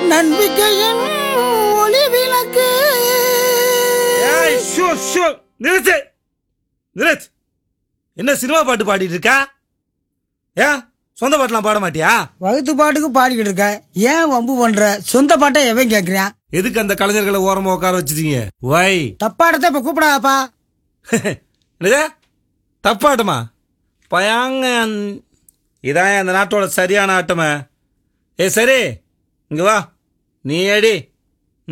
நம்பிக்கையின் ஒளி விளக்கு ஏய், ஷோ, ஷோ, நிறுத்து நிறுத்து என்ன சினிமா பாட்டு பாடிட்டு இருக்கா ஏன் சொந்த பாட்டுலாம் பாட மாட்டியா வகுத்து பாட்டுக்கு பாடிக்கிட்டு இருக்க ஏன் வம்பு பண்ற சொந்த பாட்டை எவன் கேக்குறான் எதுக்கு அந்த கலைஞர்களை ஓரமா உட்கார வச்சிட்டீங்க வை தப்பாடத்தை இப்ப கூப்பிடாப்பா என்னது தப்பாட்டமா பயாங்க இதான் அந்த நாட்டோட சரியான ஆட்டமே ஏ சரி இங்க வா நீ அடி